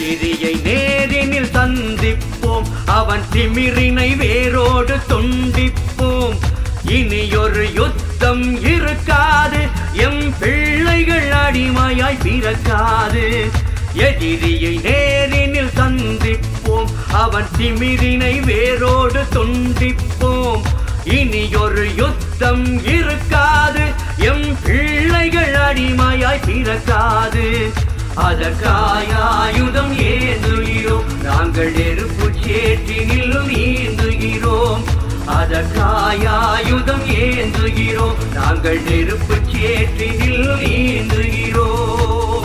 எதிரியை நேரினில் சந்திப்போம் அவன் திமிரினை வேரோடு துண்டிப்போம் இனியொரு யுத்தம் இருக்காது எம் பிள்ளைகள் அடிமையாய் பிறக்காது எதிரியை நேரினில் சந்திப்போம் அவன் திமிரினை வேரோடு துண்டிப்போம் இனியொரு யுத்தம் இருக்காது எம் பிள்ளைகள் அடிமையாய் பிறக்காது அதற்காயுதம் ஏந்துகிறோம் நாங்கள் நெருப்பு சேற்றினில் நீந்துகிறோம் அதற்காயுதம் ஏந்துகிறோம் நாங்கள் நெருப்பு சேற்றினில் நீந்துகிறோம்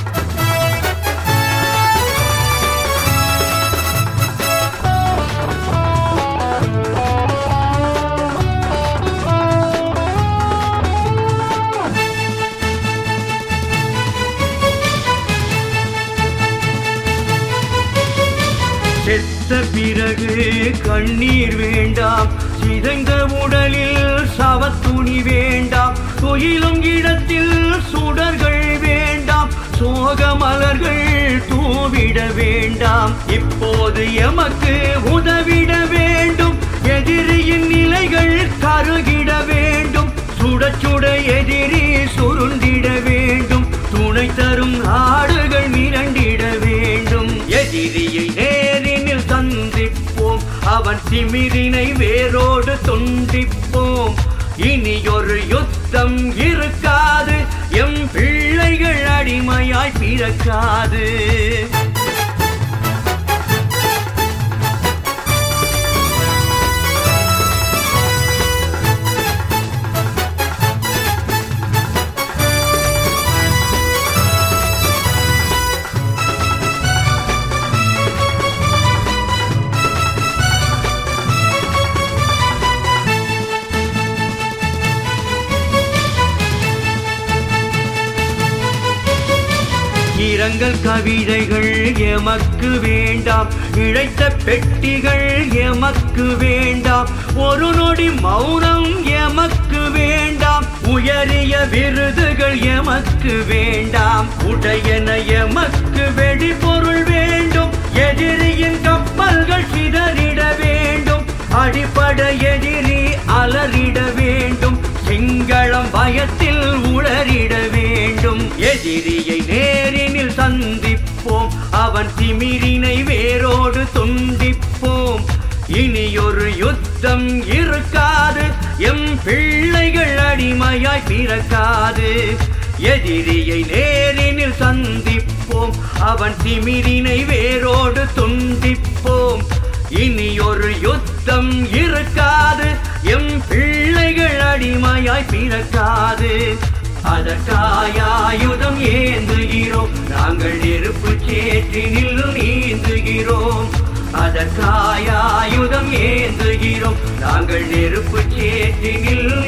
செத்த பிறகு கண்ணீர் வேண்டாம் சிதைந்த உடலில் சவத்துணி வேண்டாம் துயிலும் இடத்தில் சுடர்கள் வேண்டாம் சோக மலர்கள் தூவிட வேண்டாம் இப்போது எமக்கு உதவிட வேண்டும் எதிரியின் நிலைகள் கருகிட வேண்டும் சுட சுட எதிரி சுருண்டிட வேண்டும் துணை தரும் நாடுகள் மிரண்டிட வேண்டும் எதிரியை நேரினில் சந்திப்போம் அவன் திமிரினை வேரோடு துண்டிப்போம் இனியொரு யுத்தம் இருக்காது எம் பிள்ளைகள் அடிமையாய் பிறக்காது இரங்கல் கவிதைகள் எமக்கு வேண்டாம் இழைத்த பெட்டிகள் எமக்கு வேண்டாம் ஒரு நொடி மௌனம் எமக்கு வேண்டாம் உயரிய விருதுகள் எமக்கு வேண்டாம் உடையன எமக்கு வெடிபொருள் வேண்டும் எதிரியின் கப்பல்கள் சிதறிட வேண்டும் அடிப்பட எதிரி அலறிட வேண்டும் சிங்களம் பயத்தில் உளறிட வேண்டும் எதிரியை நேரினில் சந்திப்போம் அவன் திமிரினை வேரோடு துண்டிப்போம் இனியொரு யுத்தம் இருக்காது எம் பிள்ளைகள் அடிமையாய் பிறக்காது எதிரியை நேரினில் சந்திப்போம் அவன் திமிரினை வேரோடு துண்டிப்போம் இனியொரு யுத்தம் இருக்காது எம் பிள்ளைகள் அடிமையாய் பிறக்காது அதற்காயுதம் ஏந்துகிறோம் நாங்கள் நெருப்பு சேற்றினில் நீந்துகிறோம் அதற்காயுதம் ஏந்துகிறோம் நாங்கள் நெருப்பு சேற்றினில்